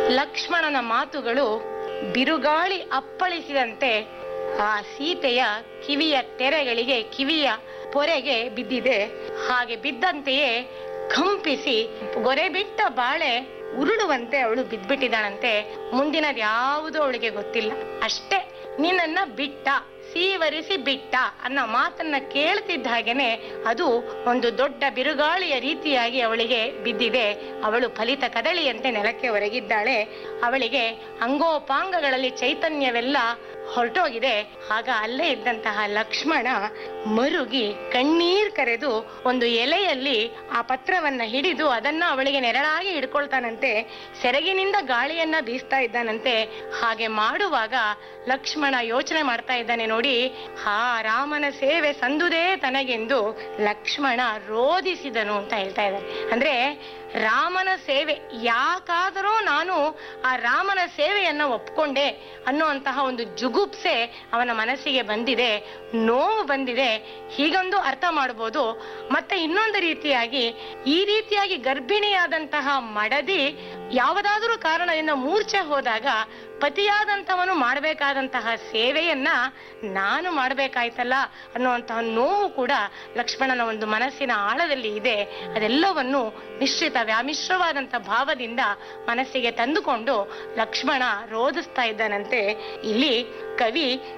ಲಕ್ಷ್ಮಣನ ಮಾತುಗಳು ಬಿರುಗಾಳಿ ಅಪ್ಪಳಿಸಿದಂತೆ ಆ ಸೀತೆಯ ಕಿವಿಯ ತೆರೆಗಳಿಗೆ ಕಿವಿಯ ಪೊರೆಗೆ ಬಿದ್ದಿದೆ ಹಾಗೆ ಬಿದ್ದಂತೆಯೇ ಕಂಪಿಸಿ ಗೊರೆ ಬಿಟ್ಟ ಬಾಳೆ ಉರುಳುವಂತೆ ಅವಳು ಬಿದ್ಬಿಟ್ಟಿದ್ದಾಳಂತೆ ಮುಂದಿನದು ಯಾವುದೂ ಅವಳಿಗೆ ಗೊತ್ತಿಲ್ಲ ಅಷ್ಟೇ ನಿನ್ನನ್ನ ಬಿಟ್ಟ ಸೀವರಿಸಿ ಬಿಟ್ಟ ಅನ್ನೋ ಮಾತನ್ನ ಕೇಳ್ತಿದ್ದ ಹಾಗೇನೆ ಅದು ಒಂದು ದೊಡ್ಡ ಬಿರುಗಾಳಿಯ ರೀತಿಯಾಗಿ ಅವಳಿಗೆ ಬಿದ್ದಿದೆ ಅವಳು ಫಲಿತ ಕದಳಿಯಂತೆ ನೆಲಕ್ಕೆ ಒರಗಿದ್ದಾಳೆ ಅವಳಿಗೆ ಅಂಗೋಪಾಂಗಗಳಲ್ಲಿ ಚೈತನ್ಯವೆಲ್ಲ ಹೊರಟೋಗಿದೆ ಆಗ ಅಲ್ಲೇ ಇದ್ದಂತಹ ಲಕ್ಷ್ಮಣ ಮರುಗಿ ಕಣ್ಣೀರ್ ಕರೆದು ಒಂದು ಎಲೆಯಲ್ಲಿ ಆ ಪತ್ರವನ್ನ ಹಿಡಿದು ಅದನ್ನ ಅವಳಿಗೆ ನೆರಳಾಗಿ ಹಿಡ್ಕೊಳ್ತಾನಂತೆ ಸೆರಗಿನಿಂದ ಗಾಳಿಯನ್ನ ಬೀಸ್ತಾ ಇದ್ದಾನಂತೆ ಹಾಗೆ ಮಾಡುವಾಗ ಲಕ್ಷ್ಮಣ ಯೋಚನೆ ಮಾಡ್ತಾ ಇದ್ದಾನೆ ನೋಡಿ ಹಾ ರಾಮನ ಸೇವೆ ಸಂದುದೇ ತನಗೆಂದು ಲಕ್ಷ್ಮಣ ರೋಧಿಸಿದನು ಅಂತ ಹೇಳ್ತಾ ಇದ್ದಾರೆ ಅಂದ್ರೆ ರಾಮನ ಸೇವೆ ಯಾಕಾದರೂ ನಾನು ಆ ರಾಮನ ಸೇವೆಯನ್ನ ಒಪ್ಕೊಂಡೆ ಅನ್ನುವಂತಹ ಒಂದು ಜುಗುಪ್ಸೆ ಅವನ ಮನಸ್ಸಿಗೆ ಬಂದಿದೆ ನೋವು ಬಂದಿದೆ ಹೀಗೊಂದು ಅರ್ಥ ಮಾಡಬಹುದು ಮತ್ತೆ ಇನ್ನೊಂದು ರೀತಿಯಾಗಿ ಈ ರೀತಿಯಾಗಿ ಗರ್ಭಿಣಿಯಾದಂತಹ ಮಡದಿ ಯಾವುದಾದರೂ ಕಾರಣದಿಂದ ಮೂರ್ಛೆ ಹೋದಾಗ ಪತಿಯಾದಂಥವನು ಮಾಡಬೇಕಾದಂತಹ ಸೇವೆಯನ್ನ ನಾನು ಮಾಡಬೇಕಾಯ್ತಲ್ಲ ಅನ್ನುವಂತಹ ನೋವು ಕೂಡ ಲಕ್ಷ್ಮಣನ ಒಂದು ಮನಸ್ಸಿನ ಆಳದಲ್ಲಿ ಇದೆ ಅದೆಲ್ಲವನ್ನು ಮಿಶ್ರಿತ ವ್ಯಾಮಿಶ್ರವಾದಂತಹ ಭಾವದಿಂದ ಮನಸ್ಸಿಗೆ ತಂದುಕೊಂಡು ಲಕ್ಷ್ಮಣ ರೋಧಿಸ್ತಾ ಇದ್ದಾನಂತೆ ಇಲ್ಲಿ ಕವಿ